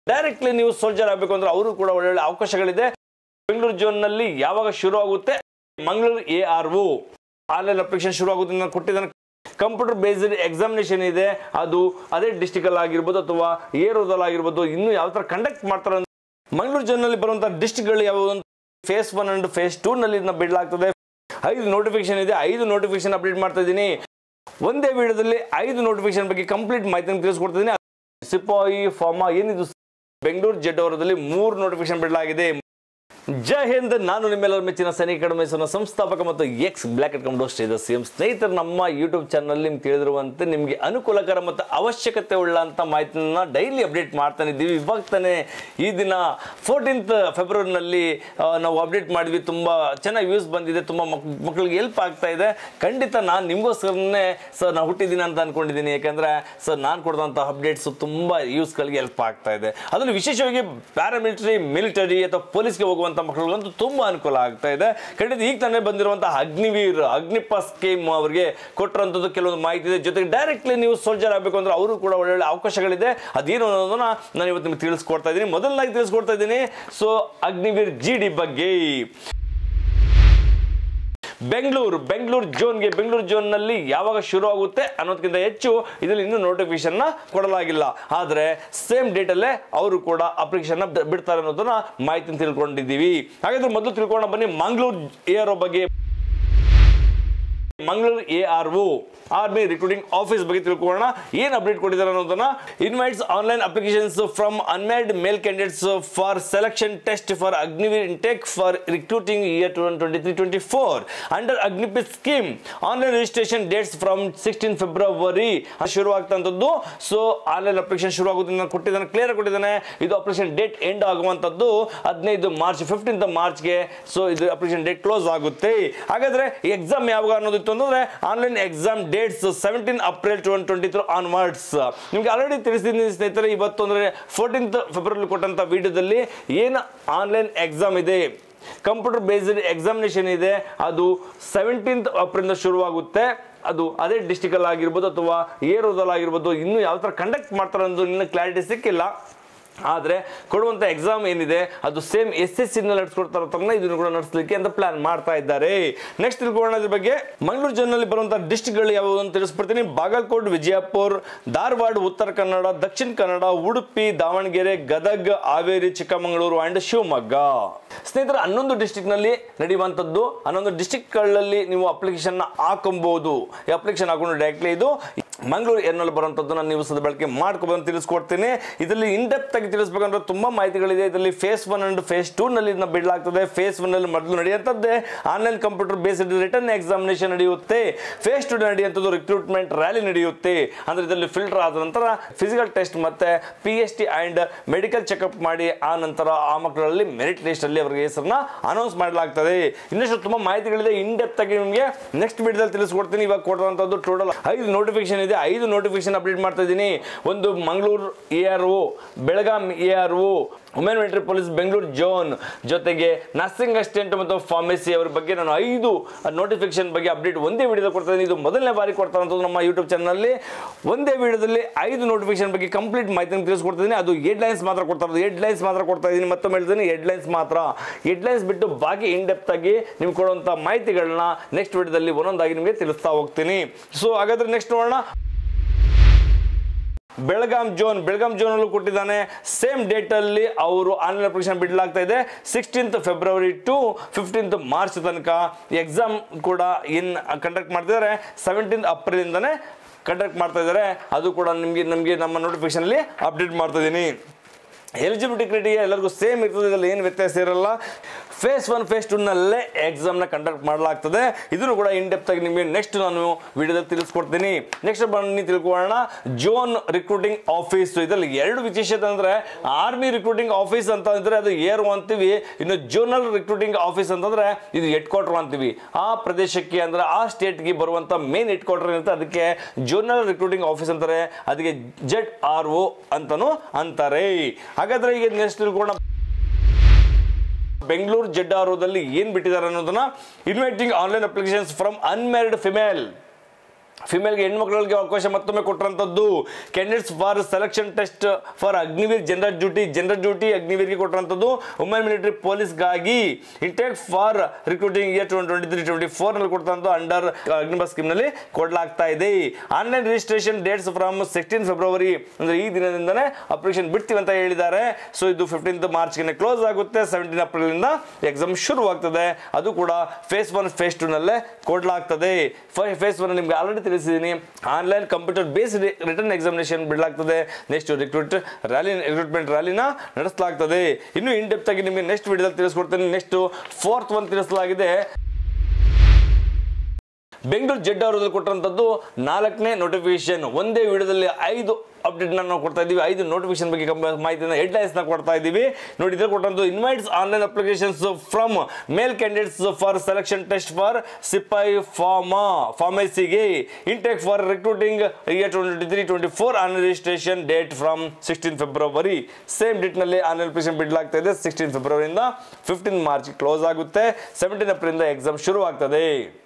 directly ನೀವು soldier ಆಗಬೇಕು ಅಂದ್ರೆ ಅವರು ಕೂಡ ಒಳ್ಳೊಳ್ಳೆ ಅವಕಾಶಗಳಿದೆ ಬೆಂಗಳೂರು ಜೋನ್ ನಲ್ಲಿ ಯಾವಾಗ ಶುರು ಆಗುತ್ತೆ Mangaluru A R O online application ಶುರು ಆಗುತ್ತೆ ನಾನು ಕೊಟ್ಟಿದ್ದಾನೆ ಕಂಪ್ಯೂಟರ್ ಬೇಸ್ಡ್ ಎಕ್ಸಾಮಿನೇಷನ್ ಇದೆ ಅದು ಅದೇ ಡಿಸ್ಟಿಕ್ ಅಲ್ಲಿ ಆಗಿರ್ಬೋದು ಅಥವಾ ಏರೋದಲ್ಲಿ ಆಗಿರ್ಬೋದು ಇನ್ನು ಯಾವ ತರ ಕಂಡಕ್ಟ್ ಮಾಡ್ತಾರೆ ಅಂತ ಮಂಗಳೂರು ಜೋನ್ ನಲ್ಲಿ ಬರುವಂತಹ ಡಿಸ್ಟಿಕ್ಗಳು ಯಾವುವು phase one and phase two ನಲ್ಲಿ ಇದನ್ನ ಬಿಡಲಾಗ್ತದೆ ಐದು ನೋಟಿಫಿಕೇಶನ್ ಇದೆ ಐದು ನೋಟಿಫಿಕೇಶನ್ ಅಪ್ಡೇಟ್ ಮಾಡ್ತಾ ಇದ್ದೀನಿ ಒಂದೇ ವಿಡಿಯೋದಲ್ಲಿ ಐದು ನೋಟಿಫಿಕೇಶನ್ ಬಗ್ಗೆ ಕಂಪ್ಲೀಟ್ ಮಾಹಿತಿಯನ್ನು ತಿಳಿಸ್ಕೊಡ್ತಿದ್ದೀನಿ ಸಿಪಾಯಿ ಫಾರ್ಮಾ ಏನಿದು ಬೆಂಗಳೂರು ಜೆಡ್ ಅವರದಲ್ಲಿ ಮೂರು ನೋಟಿಫಿಕೇಶನ್ ಬಿಡಲಾಗಿದೆ ಜೈ ಹಿಂದ್ ನಾನು ನಿಮ್ಮೆಲ್ಲರ ಮೆಚ್ಚಿನ ಸೈನಿಕ ಅಕಾಡೆಮಿ ಹೆಸರಿನ ಸಂಸ್ಥಾಪಕ ಮತ್ತು ex black cat commando Shridhar CM ಸ್ನೇಹಿತರು ನಮ್ಮ ಯೂಟ್ಯೂಬ್ ಚಾನಲ್ ನಿಮ್ಗೆ ತಿಳಿದಿರುವಂತೆ ನಿಮಗೆ ಅನುಕೂಲಕರ ಮತ್ತು ಅವಶ್ಯಕತೆ ಉಳ್ಳಂತ ಮಾಹಿತಿನ ಡೈಲಿ ಅಪ್ಡೇಟ್ ಮಾಡ್ತಾನೆ ಇದ್ದೀವಿ ಇವಾಗ ತಾನೇ ಈ ದಿನ ಫೋರ್ಟೀನ್ತ್ ಫೆಬ್ರವರಿನಲ್ಲಿ ಆ, ನಾವು ಅಪ್ಡೇಟ್ ಮಾಡಿದ್ವಿ ತುಂಬ ಚೆನ್ನಾಗಿ ವ್ಯೂಸ್ ಬಂದಿದೆ ತುಂಬ ಮಕ್ ಮಕ್ಕಳಿಗೆ ಹೆಲ್ಪ್ ಆಗ್ತಾ ಇದೆ ಖಂಡಿತ ನಾನು ನಿಮಗೋಸ್ಕರನೇ ಸರ್ ನಾನು ಹುಟ್ಟಿದ್ದೀನಿ ಅಂತ ಅನ್ಕೊಂಡಿದ್ದೀನಿ ಯಾಕಂದ್ರೆ ಸರ್ ನಾನು ಕೊಡಿದಂಥ ಅಪ್ಡೇಟ್ಸ್ ತುಂಬ ಯೂಸ್ಗಳಿಗೆ ಹೆಲ್ಪ್ ಆಗ್ತಾ ಇದೆ ಅದರಲ್ಲಿ ವಿಶೇಷವಾಗಿ ಪ್ಯಾರಾಮಿಲಿಟರಿ ಮಿಲಿಟರಿ ಅಥವಾ ಪೊಲೀಸ್ಗೆ ಹೋಗುವಂಥ ಮಕ್ಕಳಿಗಂತೂ ತುಂಬ ಅನುಕೂಲ ಆಗ್ತಾ ಇದೆ ಖಂಡಿತ ಈಗ ತಾನೇ ಬಂದಿರುವಂತಹ ಅಗ್ನಿವೀರ್ ಅಗ್ನಿಪ ಸ್ಕೀಮ್ ಅವರಿಗೆ ಕೊಟ್ಟಿರುವಂಥದ್ದು ಕೆಲವೊಂದು ಮಾಹಿತಿ ಇದೆ ಜೊತೆಗೆ ಡೈರೆಕ್ಟ್ಲಿ ನೀವು ಸೋಲ್ಜರ್ ಆಗಬೇಕು ಅಂದ್ರೆ ಅವರು ಕೂಡ ಒಳ್ಳೊಳ್ಳೆ ಅವಕಾಶಗಳಿದೆ ಅದೇನು ಅನ್ನೋದನ್ನ ನಾನು ಇವತ್ತು ನಿಮ್ಗೆ ತಿಳಿಸ್ಕೊಡ್ತಾ ಇದ್ದೀನಿ ಮೊದಲನಾಗಿ ತಿಳಿಸ್ಕೊಡ್ತಾ ಇದ್ದೀನಿ ಸೊ ಅಗ್ನಿವೀರ್ ಜಿ ಡಿ ಬಗ್ಗೆ ಬೆಂಗಳೂರು ಬೆಂಗಳೂರು ಜೋನ್ಗೆ ಬೆಂಗಳೂರು ಜೋನ್ ನಲ್ಲಿ ಯಾವಾಗ ಶುರು ಆಗುತ್ತೆ ಅನ್ನೋದಕ್ಕಿಂತ ಹೆಚ್ಚು ಇದರಲ್ಲಿ ಇನ್ನೂ ನೋಟಿಫಿಕೇಶನ್ ನ ಕೊಡಲಾಗಿಲ್ಲ ಆದ್ರೆ ಸೇಮ್ ಡೇಟ್ ಅಲ್ಲೇ ಅವರು ಕೂಡ ಅಪ್ಲಿಕೇಶನ್ ಬಿಡ್ತಾರೆ ಅನ್ನೋದನ್ನ ಮಾಹಿತಿ ತಿಳ್ಕೊಂಡಿದ್ದೀವಿ ಹಾಗಾದ್ರೆ ಮೊದಲು ತಿಳ್ಕೊಳ್ಳೋಣ ಬನ್ನಿ ಮಂಗಳೂರು ಎಆರ್ಒ ಬಗ್ಗೆ Mangaluru A R O army recruiting office ಬಗ್ಗೆ ತಿಳ್ಕೊಳ್ಳೋಣ ಏನ್ ಅಪ್ಡೇಟ್ ಕೊಟ್ಟಿದ್ದಾರೆ ಅನ್ನೋದನ್ನ invites online applications from unmarried male candidates for selection test for Agniveer intake for recruiting year two twenty three twenty four under Agnipath scheme online registration dates from sixteen February ಶುರು ಆಗ್ತಂಥದ್ದು so online application ಶುರು ಆಗೋದು ನಾನು ಕೊಟ್ಟಿದ್ದಾನೆ clear ಕೊಟ್ಟಿದ್ದಾನೆ ಇದು application date end ಆಗುವಂಥದ್ದು ಹದಿನೈದು ಮಾರ್ಚ್ ಫಿಫ್ಟೀನ್ತ್ ಮಾರ್ಚ್ಗೆ ಸೊ ಇದು ಅಪ್ಲಿಕೇಶನ್ ಡೇಟ್ ಕ್ಲೋಸ್ ಆಗುತ್ತೆ ಹಾಗಾದ್ರೆ ಎಕ್ಸಾಮ್ ಯಾವಾಗ ಅನ್ನೋದಿತ್ತು ಅಂತಂದ್ರೆ online exam dates seventeen April twenty twenty three onwards ನಿಮ್ಗೆ ಆಲ್ರೆಡಿ ತಿಳಿಸಿದ್ದೀನಿ ಸ್ನೇಹಿತರೆ ಇವತ್ತು ಅಂದ್ರೆ ಫೋರ್ಟೀನ್ತ್ ಫೆಬ್ರವರಿ ಕೊಟ್ಟಂತ ವಿಡಿಯೋದಲ್ಲಿ ಏನು ಆನ್ಲೈನ್ ಎಕ್ಸಾಮ್ ಇದೆ ಕಂಪ್ಯೂಟರ್ ಬೇಸ್ಡ್ ಎಕ್ಸಾಮಿನೇಷನ್ ಇದೆ ಅದು ಸೆವೆಂಟೀನ್ತ್ ಅಪ್ರಿಲ್ ಶುರುವಾಗುತ್ತೆ ಅದು ಅದೇ ಡಿಸ್ಟಿಕ್ ಅಲ್ಲಿ ಆಗಿರ್ಬೋದು ಅಥವಾ ಏರೋದಲ್ಲಿ ಆಗಿರ್ಬೋದು ಇನ್ನು ಯಾವ ತರ ಕಂಡಕ್ಟ್ ಮಾಡ್ತಾರೆ ಅನ್ನೋದು ಇನ್ನು ಕ್ಲಾರಿಟಿ ಸಿಕ್ಕಿಲ್ಲ ಆದರೆ ಕೊಡುವಂಥ ಎಕ್ಸಾಮ್ ಏನಿದೆ ಅದು ಸೇಮ್ ಎಸ್ ಎಸ್ ಸಿ ನಡೆಸ್ಕೊಡ್ತಾರ ತಮ್ಮ ಇದನ್ನು ಕೂಡ ನಡೆಸಲಿಕ್ಕೆ ಅಂತ ಪ್ಲಾನ್ ಮಾಡ್ತಾ ಇದ್ದಾರೆ ನೆಕ್ಸ್ಟ್ ತಿಳ್ಕೊಳ್ಳೋಣ ಇದ್ರ ಬಗ್ಗೆ ಮಂಗಳೂರು ಜಿಲ್ಲೆಯಲ್ಲಿ ಬರುವಂಥ ಡಿಸ್ಟ್ರಿಕ್ಟ್ಗಳು ಯಾವುವು ಅಂತ ತಿಳಿಸ್ಬಿಡ್ತೀನಿ ಬಾಗಲಕೋಟ್ ವಿಜಯಪುರ ಧಾರವಾಡ ಉತ್ತರ ಕನ್ನಡ ದಕ್ಷಿಣ ಕನ್ನಡ ಉಡುಪಿ ದಾವಣಗೆರೆ ಗದಗ ಹಾವೇರಿ ಚಿಕ್ಕಮಗಳೂರು ಅಂಡ್ ಶಿವಮೊಗ್ಗ ಸ್ನೇಹಿತರೆ ಹನ್ನೊಂದು ಡಿಸ್ಟಿಕ್ನಲ್ಲಿ ನಡೆಯುವಂಥದ್ದು ಹನ್ನೊಂದು ಡಿಸ್ಟಿಕ್ಗಳಲ್ಲಿ ನೀವು ಅಪ್ಲಿಕೇಶನ್ ಹಾಕೊಬಹುದು ಈ ಅಪ್ಲಿಕೇಶನ್ ಹಾಕೊಂಡು ಡೈರೆಕ್ಟ್ಲಿ ಇದು ಮಂಗಳೂರು ಎನ್ನಲ್ಲಿ ಬರುವಂಥದ್ದನ್ನ ನೀವು ಸದ ಬಳಕೆ ಮಾಡ್ಕೊಬಂದು ತಿಳಿಸ್ಕೊಡ್ತೀನಿ ಇದರಲ್ಲಿ ಇನ್ ಡೆಪ್ತ್ ಆಗಿ ತಿಳಿಸ್ಬೇಕಂದ್ರೆ ತುಂಬಾ ಮಾಹಿತಿಗಳಿದೆ ಇದರಲ್ಲಿ phase one and phase two ನಲ್ಲಿ ಇದನ್ನ ಬಿಡಲಾಗ್ತದೆ ಫೇಸ್ ಒನ್ ಅಲ್ಲಿ ಮೊದಲು ನಡೆಯುವಂಥದ್ದೇ online computer based written examination ನಡೆಯುತ್ತೆ ಫೇಸ್ ಟು ನಡೆಯುವಂಥದ್ದು ರಿಕ್ರೂಟ್ಮೆಂಟ್ ರ್ಯಾಲಿ ನಡೆಯುತ್ತೆ ಅಂದ್ರೆ ಇದರಲ್ಲಿ ಫಿಲ್ಟರ್ ಆದ ನಂತರ ಫಿಸಿಕಲ್ ಟೆಸ್ಟ್ ಮತ್ತೆ P H T and medical checkup ಮಾಡಿ ಆ ನಂತರ ಆ ಮಕ್ಕಳಲ್ಲಿ ಮೆರಿಟ್ ಲಿಸ್ಟ್ ಅಲ್ಲಿ ಅವರಿಗೆ ಹೆಸರನ್ನ ಅನೌನ್ಸ್ ಮಾಡಲಾಗ್ತದೆ ಇನ್ನಷ್ಟು ತುಂಬಾ ಮಾಹಿತಿಗಳಿದೆ ಇನ್ ಡೆಪ್ತ್ ಆಗಿ ನಿಮಗೆ ನೆಕ್ಸ್ಟ್ ವಿಡಿಯೋದಲ್ಲಿ ತಿಳಿಸ್ಕೊಡ್ತೀನಿ ಇವಾಗ ಕೊಡುವಂಥದ್ದು ಟೋಟಲ್ ಐದು ನೋಟಿಫಿಕೇಶನ್ ಇದೆ ಐದು ನೋಟಿಫಿಕೇಶನ್ ಅಪ್ಡೇಟ್ ಮಾಡ್ತಾ ಇದ್ದೀನಿ ಒಂದು Mangaluru A R O Belgaum A R O women military police Bengaluru zone ಜೊತೆಗೆ ನರ್ಸಿಂಗ್ ಅಸಿಸ್ಟೆಂಟ್ ಮತ್ತು ಫಾರ್ಮಸಿ ಅವರ ಬಗ್ಗೆ ನಾನು ಐದು ನೋಟಿಫಿಕೇಶನ್ ಬಗ್ಗೆ ಅಪ್ಡೇಟ್ ಒಂದೇ ವಿಡಿಯೋದಲ್ಲಿ ಕೊಡ್ತಾ ಇದ್ದೀನಿ ಇದು ಮೊದಲನೇ ಬಾರಿ ಕೊಡ್ತಾ ಇರೋಂಥದ್ದು ನಮ್ಮ ಯೂಟ್ಯೂಬ್ ಚಾನಲ್ನಲ್ಲಿ ಒಂದೇ ವಿಡಿಯೋದಲ್ಲಿ ಐದು ನೋಟಿಫಿಕೇಶನ್ ಬಗ್ಗೆ ಕಂಪ್ಲೀಟ್ ಮಾಹಿತಿಯನ್ನು ತಿಳಿಸ್ಕೊಡ್ತೀನಿ ಅದು ಹೆಡ್ ಲೈನ್ಸ್ ಮಾತ್ರ ಕೊಡ್ತಾ ಇರೋದು ಹೆಡ್ ಲೈನ್ಸ್ ಮಾತ್ರ ಕೊಡ್ತಾ ಇದ್ದೀನಿ ಮತ್ತೊಮ್ಮೆ ಹೇಳ್ತೀನಿ ಹೆಡ್ ಲೈನ್ಸ್ ಮಾತ್ರ ಹೆಡ್ ಲೈನ್ಸ್ ಬಿಟ್ಟು ಬಾಕಿ ಇನ್ ಡೆಪ್ತ್ ಆಗಿ ನಿಮ್ಗೆ ಕೊಡುವಂಥ ಮಾಹಿತಿಗಳನ್ನ ನೆಕ್ಸ್ಟ್ ವಿಡಿಯೋದಲ್ಲಿ ಒಂದೊಂದಾಗಿ ನಿಮಗೆ ತಿಳಿಸ್ತಾ ಹೋಗ್ತೀನಿ ಸೊ ಹಾಗಾದ್ರೆ ನೆಕ್ಸ್ಟ್ ನೋಡೋಣ ಬೆಳಗಾಂ ಜೋನ್ ಬೆಳಗಾಂ ಜೋನ್ ಅಲ್ಲೂ ಕೊಟ್ಟಿದ್ದಾನೆ ಸೇಮ್ ಡೇಟ್ ಅಲ್ಲಿ ಅವರು ಆನ್ಲೈನ್ ಅಪ್ಲಿಕೇಶನ್ ಬಿಡಲಾಗ್ತಾ ಇದೆ sixteenth February to fifteenth March ತನಕ ಎಕ್ಸಾಮ್ ಕೂಡ ಏನ್ ಕಂಡಕ್ಟ್ ಮಾಡ್ತಿದ್ದಾರೆ ಸೆವೆಂಟೀನ್ ಅಪ್ರಿಲ್ ಇಂದಾನೆ ಕಂಡಕ್ಟ್ ಮಾಡ್ತಾ ಇದ್ದಾರೆ ಅದು ಕೂಡ ನಿಮಗೆ ನಮಗೆ ನಮ್ಮ ನೋಟಿಫಿಕೇಶನ್ ಅಲ್ಲಿ ಅಪ್ಡೇಟ್ ಮಾಡ್ತಾ ಇದ್ದೀನಿ ಎಲಿಜಿಬಿಲಿಟಿ ಕ್ರೈಟೀರಿಯಾ ಎಲ್ಲರಿಗೂ ಸೇಮ್ ಇರ್ತದೆ ಇದರಲ್ಲಿ ಏನು ವ್ಯತ್ಯಾಸ ಇರಲ್ಲ ಫೇಸ್ ಒನ್ ಫೇಸ್ ಟೂನಲ್ಲೇ ಎಕ್ಸಾಮ್ನ ಕಂಡಕ್ಟ್ ಮಾಡಲಾಗ್ತದೆ ಇದನ್ನು ಕೂಡ ಇನ್ ಡೆಪ್ತ್ ಆಗಿ ನಿಮಗೆ ನೆಕ್ಸ್ಟ್ ನಾನು ವಿಡಿಯೋದಲ್ಲಿ ತಿಳಿಸ್ಕೊಡ್ತೀನಿ ನೆಕ್ಸ್ಟ್ ಬನ್ನಿ ತಿಳ್ಕೊಳ್ಳೋಣ ಜೋನ್ ರಿಕ್ರೂಟಿಂಗ್ ಆಫೀಸ್ ಇದರಲ್ಲಿ ಎರಡು ವಿಶೇಷತೆ ಅಂದರೆ ಆರ್ಮಿ ರಿಕ್ರೂಟಿಂಗ್ ಆಫೀಸ್ ಅಂತ ಅಂದ್ರೆ ಅದು ಏರ್ ಅಂತೀವಿ ಇನ್ನು ಜೋನಲ್ ರಿಕ್ರೂಟಿಂಗ್ ಆಫೀಸ್ ಅಂತಂದ್ರೆ ಇದು ಹೆಡ್ ಕ್ವಾರ್ಟರ್ ಅಂತೀವಿ ಆ ಪ್ರದೇಶಕ್ಕೆ ಅಂದ್ರೆ ಆ ಸ್ಟೇಟ್ಗೆ ಬರುವಂತ ಮೇನ್ ಹೆಡ್ ಕ್ವಾರ್ಟರ್ ಇರುತ್ತೆ ಅದಕ್ಕೆ ಜೋನಲ್ ರಿಕ್ರೂಟಿಂಗ್ ಆಫೀಸ್ ಅಂತಾರೆ ಅದಕ್ಕೆ ಜೆಡ್ ಆರ್ ಒ ಅಂತಾನು ಅಂತಾರೆ ಹಾಗಾದ್ರೆ ಈಗ ನೆಕ್ಸ್ಟ್ ತಿಳ್ಕೊಳ್ಳೋಣ ಬೆಂಗಳೂರು ಜೆಡ್ ಆರ್ ಒದಲ್ಲಿ ಏನ್ ಬಿಟ್ಟಿದ್ದಾರೆ ಅನ್ನೋದನ್ನ inviting online applications from unmarried female ಫಿಮೇಲ್ಗೆ ಹೆಣ್ಮಕ್ಳಿಗೆ ಅವಕಾಶ ಮತ್ತೊಮ್ಮೆ ಕೊಟ್ಟರಂಥದ್ದು candidates for selection test for Agniveer general duty general duty ಅಗ್ನಿವೀರ್ಗೆ ಕೊಟ್ಟರಂಥದ್ದು ವುಮೆನ್ ಮಿಲಿಟರಿ ಪೊಲೀಸ್ಗಾಗಿ intake for recruiting year twenty three twenty four ನಲ್ಲಿ ಕೊಡ್ತಂತ ಅಂಡರ್ ಅಗ್ನಿಬಸ್ ಸ್ಕೀಮ್ ನಲ್ಲಿ ಕೊಡಲಾಗ್ತಾ ಇದೆ online registration dates from sixteen February ಅಂದ್ರೆ ಈ ದಿನದಿಂದನೇ ಅಪ್ಲಿಕೇಶನ್ ಬಿಡ್ತೀವಿ ಅಂತ ಹೇಳಿದ್ದಾರೆ ಸೊ ಇದು ಫಿಫ್ಟೀನ್ತ್ ಮಾರ್ಚ್ಗೆ ಕ್ಲೋಸ್ ಆಗುತ್ತೆ ಸೆವೆಂಟೀನ್ ಏಪ್ರಿಲ್ ಇಂದ ಎಕ್ಸಾಮ್ ಶುರುವಾಗ್ತದೆ ಅದು ಕೂಡ ಫೇಸ್ ಒನ್ ಫೇಸ್ ಟೂ ನಲ್ಲೇ ಕೊಡಲಾಗ್ತದೆ ಫೇಸ್ ಒನ್ ನಿಮ್ಗೆ ಆಲ್ರೆಡಿ ತಿಳಿಸಿದ್ದೀನಿ online computer based written examination ಬಿಡಲಾಗ್ತದೆ ನೆಕ್ಸ್ಟ್ ರಿಕ್ರೂಟ್ ರ್ಯಾಲಿ ರಿಕ್ರೂಟ್ಮೆಂಟ್ ರ್ಯಾಲಿನ ನಡೆಸಲಾಗ್ತದೆ ಇನ್ನು ಇನ್ ಡೆಪ್ತ್ ಆಗಿ ನಿಮಗೆ ನೆಕ್ಸ್ಟ್ ವಿಡಿಯೋದಲ್ಲಿ ತಿಳಿಸ್ಕೊಡ್ತೇನೆ ನೆಕ್ಸ್ಟ್ ಫೋರ್ತ್ ಒಂದು ತಿಳಿಸಲಾಗಿದೆ ಬೆಂಗಳೂರು ಜೆಡ್ ಅವರಲ್ಲಿ ಕೊಟ್ಟಂಥದ್ದು ನಾಲ್ಕನೇ ನೋಟಿಫಿಕೇಶನ್ ಒಂದೇ ವಿಡಿಯೋದಲ್ಲಿ ಐದು ಅಪ್ಡೇಟ್ ನಾವು ಕೊಡ್ತಾ ಇದ್ದೀವಿ ಐದು ನೋಟಿಫಿಕೇಶನ್ ಬಗ್ಗೆ ಕಂಬ- ಮಾಹಿತಿನ ಹೆಡ್ಲೈನ್ಸ್ ನ ಕೊಡ್ತಾ ಇದ್ದೀವಿ ನೋಡಿ ಇದ್ರ ಕೊಟ್ಟಂತ invites online applications from male candidates for selection test for sepoy pharma ಫಾರ್ಮಸಿಗೆ intake for recruiting year twenty three twenty four on registration date from sixteen February same date ನಲ್ಲಿ ಆನ್ಲೈನ್ ಅಪ್ಲಿಕೇಶನ್ ಬಿಡ್ಲಾಗ್ತಾ ಇದೆ ಸಿಕ್ಸ್ಟೀನ್ ಫೆಬ್ರವರಿಯಿಂದ ಫಿಫ್ಟೀನ್ ಮಾರ್ಚ್ ಕ್ಲೋಸ್ ಆಗುತ್ತೆ seventeen April exam ಶುರು ಆಗ್ತದೆ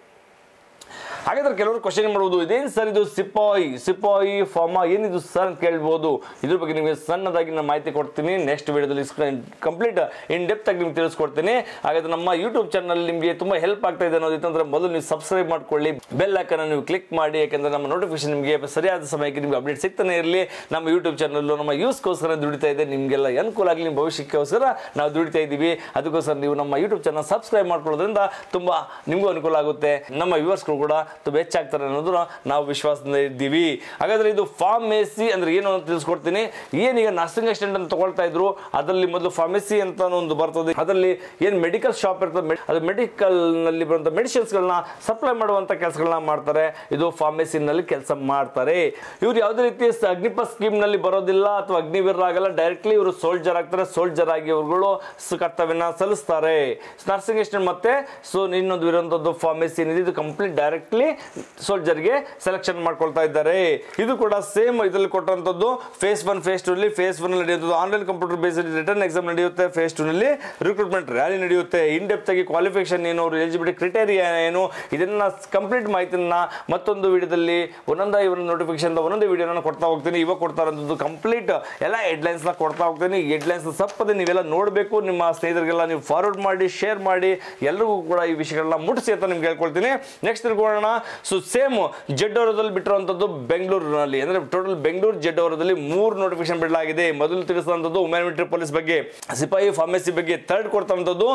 ಹಾಗಾದ್ರೆ ಕೆಲವರು ಕ್ವಶನ್ ಮಾಡುವುದು ಇದೇನು ಸರ್ ಇದು ಸಿಪಾಯಿ ಸಿಪಾಯಿ ಫಾರ್ಮಾ ಏನಿದು ಸರ್ ಅಂತ ಕೇಳ್ಬೋದು ಇದ್ರ ಬಗ್ಗೆ ನಿಮಗೆ ಸಣ್ಣದಾಗಿ ನಾನು ಮಾಹಿತಿ ಕೊಡ್ತೀನಿ ನೆಕ್ಸ್ಟ್ ವಿಡಿಯೋದಲ್ಲಿ ಕಂಪ್ಲೀಟ್ ಇನ್ ಡೆಪ್ತ್ ಆಗಿ ನಿಮ್ಗೆ ತಿಳಿಸ್ಕೊಡ್ತೀನಿ ಹಾಗಾದ್ರೆ ನಮ್ಮ ಯೂಟ್ಯೂಬ್ ಚಾನಲ್ ನಿಮಗೆ ತುಂಬಾ ಹೆಲ್ಪ್ ಆಗ್ತಾ ಇದೆ ಅನ್ನೋದಿತ್ತಂದ್ರೆ ಮೊದಲು ನೀವು ಸಬ್ಸ್ಕ್ರೈಬ್ ಮಾಡ್ಕೊಳ್ಳಿ ಬೆಲ್ ಐಕನ್ ನೀವು ಕ್ಲಿಕ್ ಮಾಡಿ ಯಾಕಂದ್ರೆ ನಮ್ಮ ನೋಟಿಫಿಕೇಶನ್ ನಿಮಗೆ ಸರಿಯಾದ ಸಮಯಕ್ಕೆ ನಿಮ್ಗೆ ಅಪ್ಡೇಟ್ ಸಿಗ್ತಾನೆ ಇರಲಿ ನಮ್ಮ ಯೂಟ್ಯೂಬ್ ಚಾನಲ್ ನಮ್ಮ ಯೂಸ್ಗೋಸ್ಕರ ದುಡಿತಾ ಇದೆ ನಿಮಗೆಲ್ಲ ಅನುಕೂಲ ಆಗಲಿ ನಿಮ್ಮ ಭವಿಷ್ಯಕ್ಕೋಸ್ಕರ ನಾವು ದುಡಿತಾ ಇದ್ದೀವಿ ಅದಕ್ಕೋಸ್ಕರ ನೀವು ನಮ್ಮ ಯೂಟ್ಯೂಬ್ ಚಾನಲ್ ಸಬ್ಸ್ಕ್ರೈಬ್ ಮಾಡ್ಕೊಳ್ಳೋದ್ರಿಂದ ತುಂಬಾ ನಿಮಗೂ ಅನುಕೂಲ ಆಗುತ್ತೆ ನಮ್ಮ ವ್ಯೂವರ್ಸ್ಗಳು ಕೂಡ ತುಂಬ ಹೆಚ್ಚಾಗ್ತಾರೆ ಅನ್ನೋದನ್ನ ನಾವು ವಿಶ್ವಾಸದಿಂದ ಇದ್ದೀವಿ ಹಾಗಾದ್ರೆ ಇದು ಫಾರ್ಮೇಸಿ ಅಂದ್ರೆ ಏನು ಅಂತ ತಿಳಿಸ್ಕೊಡ್ತೀನಿ ಏನೀಗ ನರ್ಸಿಂಗ್ ಅಸಿಸ್ಟೆಂಟ್ ಅಂತ ತಗೊಳ್ತಾ ಇದ್ರು ಅದರಲ್ಲಿ ಮೊದಲು ಫಾರ್ಮಸಿ ಅಂತ ಒಂದು ಬರ್ತದೆ ಅದರಲ್ಲಿ ಏನು ಮೆಡಿಕಲ್ ಶಾಪ್ ಇರ್ತದೆ med- ಅದು ಮೆಡಿಕಲ್ ನಲ್ಲಿ ಬರುವಂತ ಮೆಡಿಸಿನ್ಸ್ಗಳನ್ನ ಸಪ್ಲೈ ಮಾಡುವಂತ ಕೆಲಸಗಳನ್ನ ಮಾಡ್ತಾರೆ ಇದು ಫಾರ್ಮಸಿ ನಲ್ಲಿ ಕೆಲಸ ಮಾಡ್ತಾರೆ ಇವ್ರು ಯಾವುದೇ ರೀತಿ ಸ- ಅಗ್ನಿಪಥ್ ಸ್ಕೀಮ್ ನಲ್ಲಿ ಬರೋದಿಲ್ಲ ಅಥವಾ ಅಗ್ನಿವೀರ ಆಗಲ್ಲ ಡೈರೆಕ್ಟ್ಲಿ ಇವರು ಸೋಲ್ಜರ್ ಆಗ್ತಾರೆ ಸೋಲ್ಜರ್ ಆಗಿ ಇವುಗಳು ಸ- ಕರ್ತವ್ಯನ ಸಲ್ಲಿಸ್ತಾರೆ ನರ್ಸಿಂಗ್ ಅಸಿಸ್ಟೆಂಟ್ ಮತ್ತೆ ಸೊ ಇನ್ನೊಂದು ಇರುವಂತದ್ದು ಫಾರ್ಮಸಿ ಏನಿದೆ ಇದು ಕಂಪ್ಲೀಟ್ ಡೈರೆಕ್ಟ್ಲಿ ಸೋಲ್ಜರ್ಗೆ ಸೆಲೆಕ್ಷನ್ ಮಾಡ್ಕೊಳ್ತಾ ಇದ್ದಾರೆ ಇದು ಕೂಡ ಸೇಮ್ ಇದರಲ್ಲಿ ಕೊಟ್ಟಂತದ್ದು ಫೇಸ್ ಒನ್ ಫೇಸ್ ಟೂ ಅಲ್ಲಿ ಫೇಸ್ ಒನ್ ನಡೆಯುತ್ತದೆ online computer based written exam ನಡೆಯುತ್ತೆ ಫೇಸ್ ಟೂ ನಲ್ಲಿ ರಿಕ್ರೂಟ್ಮೆಂಟ್ ರ್ಯಾಲಿ ನಡೆಯುತ್ತೆ ಇನ್ ಡೆಪ್ತ್ ಆಗಿ ಕ್ವಾಲಿಫಿಕೇಶನ್ ಏನು ಎಲಿಜಿಬಿಲಿಟಿ ಕ್ರಿಟೇರಿಯಾ ಏನು ಇದನ್ನ ಕಂಪ್ಲೀಟ್ ಮಾಹಿತಿನ ಮತ್ತೊಂದು ವಿಡಿಯೋದಲ್ಲಿ ಒಂದೊಂದು ಇವರ ನೋಟಿಫಿಕೇಶನ್ ಒಂದೊಂದು ವಿಡಿಯೋನ ಕೊಡ್ತಾ ಹೋಗ್ತೀನಿ ಇವಾಗ ಕೊಡ್ತಾ ಇರೋದು ಕಂಪ್ಲೀಟ್ ಎಲ್ಲ ಹೆಡ್ಲೈನ್ಸ್ ನ ಕೊಡ್ತಾ ಹೋಗ್ತೀನಿ ಹೆಡ್ಲೈನ್ಸ್ ಸಪ್ಪದೆ ನೀವೆಲ್ಲ ನೋಡಬೇಕು ನಿಮ್ಮ ಸ್ನೇಹಿತರಿಗೆಲ್ಲ ನೀವು ಫಾರ್ವರ್ಡ್ ಮಾಡಿ ಶೇರ್ ಮಾಡಿ ಎಲ್ರಿಗೂ ಕೂಡ ಈ ವಿಷಯಗಳನ್ನ ಮುಟ್ಟಿಸಿ ಅಂತ ನಿಮ್ಗೆ ಹೇಳ್ಕೊಳ್ತೀನಿ ನೆಕ್ಸ್ಟ್ ತಿಳ್ಕೊಳ್ಳೋಣ ಸೊ ಸೇಮ್ ಜೆಡ್ ಅವರದಲ್ಲಿ ಬಿಟ್ಟಿರುವಂಥದ್ದು ಬೆಂಗಳೂರಿನಲ್ಲಿ ಅಂದ್ರೆ ಟೋಟಲ್ ಬೆಂಗಳೂರು ಜೆಡ್ ಅವರದಲ್ಲಿ ಮೂರು ನೋಟಿಫಿಕೇಶನ್ ಬಿಡಲಾಗಿದೆ ಮೊದಲು ತಿಳಿಸಿದಂಥದ್ದು ವುಮೆನ್ ಮಿಲಿಟರಿ ಪೊಲೀಸ್ ಬಗ್ಗೆ ಸಿಪಾಯಿ ಫಾರ್ಮಸಿ ಬಗ್ಗೆ ಥರ್ಡ್ ಕೊಡ್ತಂಥದ್ದು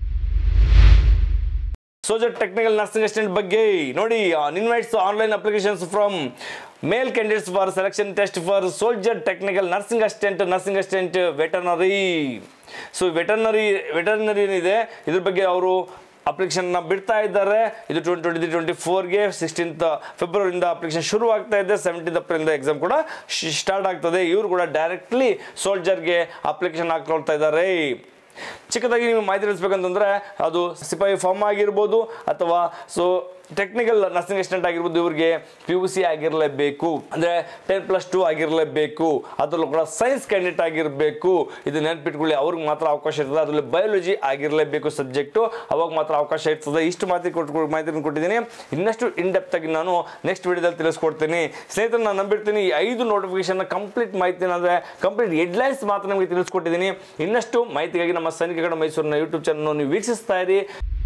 ಸೋಜರ್ ಟೆಕ್ನಿಕಲ್ ನರ್ಸಿಂಗ್ ಅಸಿಸ್ಟೆಂಟ್ ಬಗ್ಗೆ ನೋಡಿ invites online applications from male candidates for selection test for soldier technical nursing assistant nursing assistant veterinary so veterinary veterinary ಏನಿದೆ ಇದ್ರ ಬಗ್ಗೆ ಅವರು ಅಪ್ಲಿಕೇಶನ್ನ ಬಿಡ್ತಾ ಇದ್ದಾರೆ ಇದು ಟ್ವೆಂಟಿ ಟ್ವೆಂಟಿ ತ್ರೀ ಟ್ವೆಂಟಿ ಫೋರ್ಗೆ ಸಿಕ್ಸ್ಟೀನ್ತ್ ಫೆಬ್ರವರಿಯಿಂದ ಅಪ್ಲಿಕೇಶನ್ ಶುರು ಆಗ್ತಾ ಇದೆ ಸೆವೆಂಟೀನ್ ಏಪ್ರಿಲಿಂದ ಎಕ್ಸಾಮ್ ಕೂಡ ಸ್ಟಾರ್ಟ್ ಆಗ್ತದೆ ಇವರು ಕೂಡ ಡೈರೆಕ್ಟ್ಲಿ ಸೋಲ್ಜರ್ಗೆ ಅಪ್ಲಿಕೇಶನ್ ಹಾಕೊಳ್ತಾ ಇದ್ದಾರೆ ಚಿಕ್ಕದಾಗಿ ನಿಮಗೆ ಮಾಹಿತಿ ತಿಳಿಸ್ಬೇಕಂತಂದ್ರೆ ಅದು ಸಿಪಾಯಿ ಫಾರ್ಮ್ ಆಗಿರ್ಬೋದು ಅಥವಾ ಸೊ ಟೆಕ್ನಿಕಲ್ ನರ್ಸಿಂಗ್ ಅಸಿಸ್ಟೆಂಟ್ ಆಗಿರ್ಬೋದು ಇವ್ರಿಗೆ ಪಿ ಯು ಸಿ ಆಗಿರಲೇಬೇಕು ಅಂದರೆ ಟೆನ್ ಪ್ಲಸ್ ಟು ಆಗಿರಲೇಬೇಕು ಅದರಲ್ಲೂ ಕೂಡ ಸೈನ್ಸ್ ಕ್ಯಾಂಡಿಡೇಟ್ ಆಗಿರಬೇಕು ಇದು ನೆನ್ಪಿಟ್ಕೊಳ್ಳಿ ಅವ್ರಿಗೆ ಮಾತ್ರ ಅವಕಾಶ ಇರ್ತದೆ ಅದರಲ್ಲಿ ಬಯಾಲಜಿ ಆಗಿರಲೇಬೇಕು ಸಬ್ಜೆಕ್ಟು ಅವಾಗ ಮಾತ್ರ ಅವಕಾಶ ಇರ್ತದೆ ಇಷ್ಟು ಮಾಹಿತಿ ಕೊಟ್ಟು ಮಾಹಿತಿಯನ್ನು ಕೊಟ್ಟಿದ್ದೀನಿ ಇನ್ನಷ್ಟು ಇನ್ ಡೆಪ್ತ್ ಆಗಿ ನಾನು ನೆಕ್ಸ್ಟ್ ವಿಡಿಯೋದಲ್ಲಿ ತಿಳಿಸ್ಕೊಡ್ತೀನಿ ಸ್ನೇಹಿತರೆ ನಾನು ನಂಬಿರ್ತೀನಿ ಈ ಐದು ನೋಟಿಫಿಕೇಶನ್ ಕಂಪ್ಲೀಟ್ ಮಾಹಿತಿ ಅಂದರೆ ಕಂಪ್ಲೀಟ್ ಹೆಡ್ಲೈನ್ಸ್ ಮಾತ್ರ ನಿಮಗೆ ತಿಳಿಸ್ಕೊಟ್ಟಿದ್ದೀನಿ ಇನ್ನಷ್ಟು ಮಾಹಿತಿಗಾಗಿ ನಮ್ಮ ಸೈನಿಕಗಳ ಮೈಸೂರಿನ ಯೂಟ್ಯೂಬ್ ಚಾನಲ್ ನೀವು ವೀಕ್ಷಿಸ್ತಾ ಇರಿ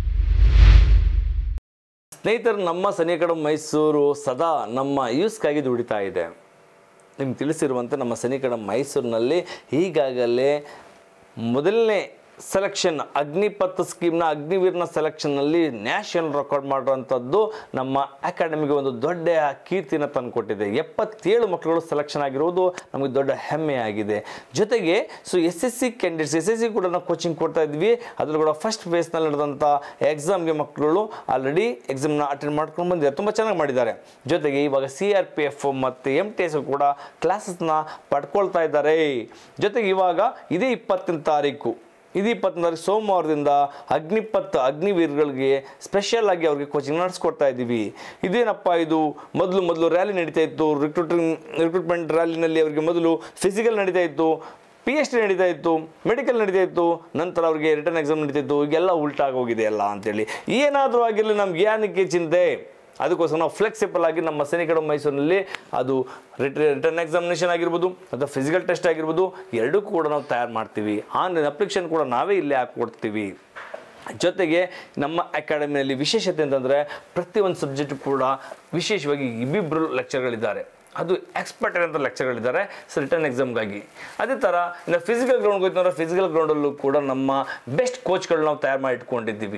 ಸ್ನೇಹಿತರು ನಮ್ಮ ಸನಿಕಡ ಮೈಸೂರು ಸದಾ ನಮ್ಮ ಯೂಸ್ಗಾಗಿ ದುಡಿತಾ ಇದೆ ನಿಮ್ಗೆ ತಿಳಿಸಿರುವಂತೆ ನಮ್ಮ ಸನಿಕಡ ಮೈಸೂರಿನಲ್ಲಿ ಈಗಾಗಲೇ ಮೊದಲನೇ ಸೆಲೆಕ್ಷನ್ ಅಗ್ನಿಪಥ್ ಸ್ಕೀಮ್ನ ಅಗ್ನಿವೀರ್ನ ಸೆಲೆಕ್ಷನ್ನಲ್ಲಿ ನ್ಯಾಷನಲ್ ರೆಕಾರ್ಡ್ ಮಾಡಿರುವಂಥದ್ದು ನಮ್ಮ ಅಕಾಡೆಮಿಗೆ ಒಂದು ದೊಡ್ಡ ಕೀರ್ತಿನ ತಂದುಕೊಟ್ಟಿದೆ ಎಪ್ಪತ್ತೇಳು ಮಕ್ಕಳುಗಳು ಸೆಲೆಕ್ಷನ್ ಆಗಿರುವುದು ನಮಗೆ ದೊಡ್ಡ ಹೆಮ್ಮೆ ಆಗಿದೆ ಜೊತೆಗೆ so S S C candidates S S C ಕೂಡ ನಾವು ಕೋಚಿಂಗ್ ಕೊಡ್ತಾ ಇದ್ವಿ ಅದ್ರಲ್ಲಿ ಕೂಡ ಫಸ್ಟ್ ಫೇಸ್ನಲ್ಲಿ ನಡೆದಂಥ ಎಕ್ಸಾಮ್ಗೆ ಮಕ್ಕಳು ಆಲ್ರೆಡಿ ಎಕ್ಸಾಮ್ನ ಅಟೆಂಡ್ ಮಾಡ್ಕೊಂಡು ಬಂದಿದ್ದಾರೆ ತುಂಬ ಚೆನ್ನಾಗಿ ಮಾಡಿದ್ದಾರೆ ಜೊತೆಗೆ ಇವಾಗ ಸಿ ಆರ್ ಪಿ ಎಫ್ ಮತ್ತು ಎಮ್ ಟಿ ಎಸ್ ಕೂಡ ಕ್ಲಾಸಸ್ನ ಪಡ್ಕೊಳ್ತಾ ಇದ್ದಾರೆ ಜೊತೆಗೆ ಇವಾಗ ಇದೇ ಇಪ್ಪತ್ತನೇ ತಾರೀಕು ಇದು ಇಪ್ಪತ್ತನೇ ತಾರೀಕು ಸೋಮವಾರದಿಂದ ಅಗ್ನಿಪತ್ ಅಗ್ನಿವೀರ್ಗಳಿಗೆ ಸ್ಪೆಷಲ್ ಆಗಿ ಅವ್ರಿಗೆ ಕೋಚಿಂಗ್ ನಡೆಸ್ಕೊಡ್ತಾ ಇದ್ದೀವಿ ಇದೇನಪ್ಪ ಇದು ಮೊದಲು ಮೊದಲು ರ್ಯಾಲಿ ನಡೀತಾ ಇತ್ತು ರಿಕ್ರೂಟಿಂಗ್ ರಿಕ್ರೂಟ್ಮೆಂಟ್ ರ್ಯಾಲಿನಲ್ಲಿ ಅವರಿಗೆ ಮೊದಲು ಫಿಸಿಕಲ್ ನಡೀತಾ ಇತ್ತು ಪಿ ಎಚ್ ಡಿ ನಡೀತಾ ಇತ್ತು ಮೆಡಿಕಲ್ ನಡೀತಾ ಇತ್ತು ನಂತರ ಅವ್ರಿಗೆ ರಿಟರ್ನ್ ಎಕ್ಸಾಮ್ ನಡೀತಾ ಇತ್ತು ಈಗೆಲ್ಲ ಉಲ್ಟಾಗಿ ಹೋಗಿದೆ ಎಲ್ಲ ಅಂತೇಳಿ ಏನಾದರೂ ಆಗಿರಲಿ ನಮ್ಗೆ ಏನಕ್ಕೆ ಚಿಂತೆ ಅದಕ್ಕೋಸ್ಕರ ನಾವು ಫ್ಲೆಕ್ಸಿಬಲ್ ಆಗಿ ನಮ್ಮ ಸೈನಿಕರ ಮೈಸೂರಿನಲ್ಲಿ ಅದು ರಿಟರ್ನ್ ಎಕ್ಸಾಮಿನೇಷನ್ ಆಗಿರ್ಬೋದು ಅಥವಾ ಫಿಸಿಕಲ್ ಟೆಸ್ಟ್ ಆಗಿರ್ಬೋದು ಎರಡಕ್ಕೂ ಕೂಡ ನಾವು ತಯಾರು ಮಾಡ್ತೀವಿ ಆನ್ಲೈನ್ ಅಪ್ಲಿಕೇಶನ್ ಕೂಡ ನಾವೇ ಇಲ್ಲೇ ಹಾಕಿ ಕೊಡ್ತೀವಿ ಜೊತೆಗೆ ನಮ್ಮ ಅಕಾಡೆಮಿಯಲ್ಲಿ ವಿಶೇಷತೆ ಅಂತಂದರೆ ಪ್ರತಿಯೊಂದು ಸಬ್ಜೆಕ್ಟ್ ಕೂಡ ವಿಶೇಷವಾಗಿ ಇಬ್ಬಿಬ್ಬರು ಲೆಕ್ಚರ್ಗಳಿದ್ದಾರೆ ಅದು ಎಕ್ಸ್ಪರ್ಟ್ ಅಂತ ಲೆಕ್ಚರ್ಗಳಿದ್ದಾರೆ ಸೊ ರಿಟರ್ನ್ ಎಕ್ಸಾಮ್ಗಾಗಿ ಅದೇ ಥರ ಇನ್ನು ಫಿಸಿಕಲ್ ಗ್ರೌಂಡ್ಗೆ ಹೋಯ್ತಂದ್ರೆ ಫಿಸಿಕಲ್ ಗ್ರೌಂಡಲ್ಲೂ ಕೂಡ ನಮ್ಮ ಬೆಸ್ಟ್ ಕೋಚ್ಗಳು ನಾವು ತಯಾರು ಮಾಡಿ ಇಟ್ಕೊಂಡಿದ್ದೀವಿ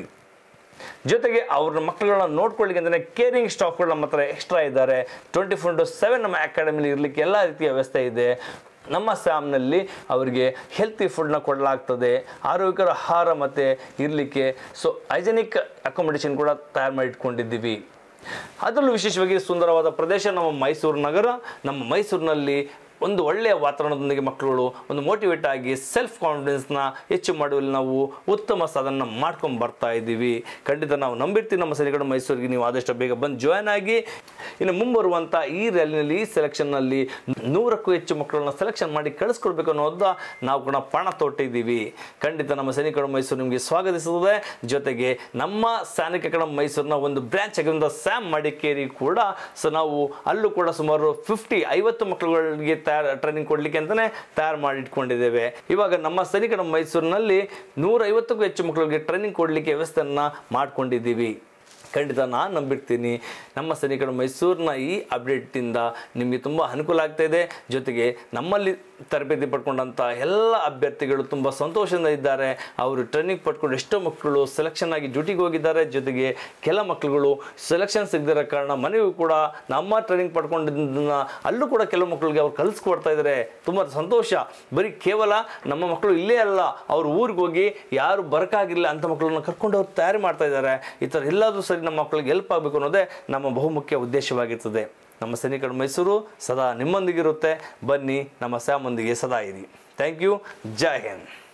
ಜೊತೆಗೆ ಅವ್ರ ಮಕ್ಕಳುಗಳನ್ನ ನೋಡ್ಕೊಳ್ಳಿಕ್ಕೆ ಅಂತಲೇ ಕೇರಿಂಗ್ ಸ್ಟಾಫ್ಗಳು ನಮ್ಮ ಹತ್ರ ಎಕ್ಸ್ಟ್ರಾ ಇದ್ದಾರೆ ಟ್ವೆಂಟಿ ಫೋರ್ ಇಂಟು ಸೆವೆನ್ ನಮ್ಮ ಅಕಾಡೆಮಿಲಿ ಇರಲಿಕ್ಕೆ ಎಲ್ಲ ರೀತಿಯ ವ್ಯವಸ್ಥೆ ಇದೆ ನಮ್ಮ ಸ್ಯಾಮ್ನಲ್ಲಿ ಅವರಿಗೆ ಹೆಲ್ತಿ ಫುಡ್ನ ಕೊಡಲಾಗ್ತದೆ ಆರೋಗ್ಯಕರ ಆಹಾರ ಮತ್ತು ಇರಲಿಕ್ಕೆ ಸೊ ಹೈಜೆನಿಕ್ ಅಕೊಮಿಡೇಷನ್ ಕೂಡ ತಯಾರು ಮಾಡಿ ಇಟ್ಕೊಂಡಿದ್ದೀವಿ ಅದರಲ್ಲೂ ವಿಶೇಷವಾಗಿ ಸುಂದರವಾದ ಪ್ರದೇಶ ನಮ್ಮ ಮೈಸೂರು ನಗರ ನಮ್ಮ ಮೈಸೂರಿನಲ್ಲಿ ಒಂದು ಒಳ್ಳೆಯ ವಾತಾವರಣದೊಂದಿಗೆ ಮಕ್ಕಳುಗಳು ಒಂದು ಮೋಟಿವೇಟ್ ಆಗಿ ಸೆಲ್ಫ್ ಕಾನ್ಫಿಡೆನ್ಸ್ನ ಹೆಚ್ಚು ಮಾಡುವಲ್ಲಿ ನಾವು ಉತ್ತಮ ಸಾಧನ ಮಾಡ್ಕೊಂಡು ಬರ್ತಾ ಇದ್ದೀವಿ ಖಂಡಿತ ನಾವು ನಂಬಿರ್ತೀವಿ ನಮ್ಮ ಸೈನಿಕರು ಮೈಸೂರಿಗೆ ನೀವು ಆದಷ್ಟು ಬೇಗ ಬಂದು ಜಾಯ್ನ್ ಆಗಿ ಇನ್ನು ಮುಂಬರುವಂಥ ಈ ರ್ಯಾಲಿನಲ್ಲಿ ಈ ಸೆಲೆಕ್ಷನ್ನಲ್ಲಿ ನೂರಕ್ಕೂ ಹೆಚ್ಚು ಮಕ್ಕಳನ್ನ ಸೆಲೆಕ್ಷನ್ ಮಾಡಿ ಕಳಿಸ್ಕೊಡ್ಬೇಕು ಅನ್ನೋದ ನಾವು ಕೂಡ ಪಣ ತೊಟ್ಟಿದ್ದೀವಿ ಖಂಡಿತ ನಮ್ಮ ಸೈನಿಕರು ಮೈಸೂರು ನಿಮಗೆ ಸ್ವಾಗತಿಸುತ್ತದೆ ಜೊತೆಗೆ ನಮ್ಮ ಸೈನಿಕ ಅಕಾಡೆಮಿ ಮೈಸೂರಿನ ಒಂದು ಬ್ರಾಂಚ್ ಆಗಿರುವಂಥ ಸ್ಯಾಮ್ ಮಡಿಕೇರಿ ಕೂಡ ಸೊ ನಾವು ಅಲ್ಲೂ ಕೂಡ ಸುಮಾರು ಫಿಫ್ಟಿ ಐವತ್ತು ಮಕ್ಕಳುಗಳಿಗೆ ತಯಾರು ಟ್ರೈನಿಂಗ್ ಕೊಡಲಿಕ್ಕೆ ಅಂತಲೇ ತಯಾರು ಮಾಡಿ ಇಟ್ಕೊಂಡಿದ್ದೇವೆ ಇವಾಗ ನಮ್ಮ ಸೈನಿಕ ನಮ್ಮ ಮೈಸೂರಿನಲ್ಲಿ ನೂರೈವತ್ತಕ್ಕೂ ಹೆಚ್ಚು ಮಕ್ಕಳಿಗೆ ಟ್ರೈನಿಂಗ್ ಕೊಡಲಿಕ್ಕೆ ವ್ಯವಸ್ಥೆಯನ್ನು ಮಾಡ್ಕೊಂಡಿದ್ದೀವಿ ಖಂಡಿತ ನಾನು ನಂಬಿರ್ತೀನಿ ನಮ್ಮ ಸೈನಿಕರು ಮೈಸೂರಿನ ಈ ಅಪ್ಡೇಟಿಂದ ನಿಮಗೆ ತುಂಬ ಅನುಕೂಲ ಆಗ್ತಾ ಇದೆ ಜೊತೆಗೆ ನಮ್ಮಲ್ಲಿ ತರಬೇತಿ ಪಡ್ಕೊಂಡಂಥ ಎಲ್ಲ ಅಭ್ಯರ್ಥಿಗಳು ತುಂಬ ಸಂತೋಷದಿಂದ ಇದ್ದಾರೆ ಅವರು ಟ್ರೈನಿಂಗ್ ಪಡ್ಕೊಂಡು ಎಷ್ಟೋ ಮಕ್ಕಳು ಸೆಲೆಕ್ಷನ್ ಆಗಿ ಡ್ಯೂಟಿಗೆ ಹೋಗಿದ್ದಾರೆ ಜೊತೆಗೆ ಕೆಲ ಮಕ್ಕಳುಗಳು ಸೆಲೆಕ್ಷನ್ ಸಿಗದಿರೋ ಕಾರಣ ಮನೆಗೂ ಕೂಡ ನಮ್ಮ ಟ್ರೈನಿಂಗ್ ಪಡ್ಕೊಂಡಿದ್ದನ್ನ ಅಲ್ಲೂ ಕೂಡ ಕೆಲವು ಮಕ್ಕಳಿಗೆ ಅವ್ರು ಕಲಿಸ್ಕೊಡ್ತಾ ಇದ್ದಾರೆ ತುಂಬ ಸಂತೋಷ ಬರೀ ಕೇವಲ ನಮ್ಮ ಮಕ್ಕಳು ಇಲ್ಲೇ ಅಲ್ಲ ಅವ್ರ ಊರಿಗೆ ಹೋಗಿ ಯಾರು ಬರಕಾಗಿಲ್ಲ ಅಂತ ಮಕ್ಕಳನ್ನ ಕರ್ಕೊಂಡು ಅವ್ರು ತಯಾರಿ ಮಾಡ್ತಾ ಇದ್ದಾರೆ ಈ ಥರ ಎಲ್ಲಾದರೂ ಸರಿ ನಮ್ಮ ಮಕ್ಕಳಿಗೆ ಹೆಲ್ಪ್ ಆಗಬೇಕು ಅನ್ನೋದೇ ನಮ್ಮ ಬಹುಮುಖ್ಯ ಉದ್ದೇಶವಾಗಿರ್ತದೆ ನಮ್ಮ ಸೈನಿಕರು ಮೈಸೂರು ಸದಾ ನಿಮ್ಮೊಂದಿಗಿರುತ್ತೆ ಬನ್ನಿ ನಮ್ಮ ಸ್ಯಾಮೊಂದಿಗೆ ಸದಾ ಇರಿ ಥ್ಯಾಂಕ್ ಯು ಜೈ ಹಿಂದ್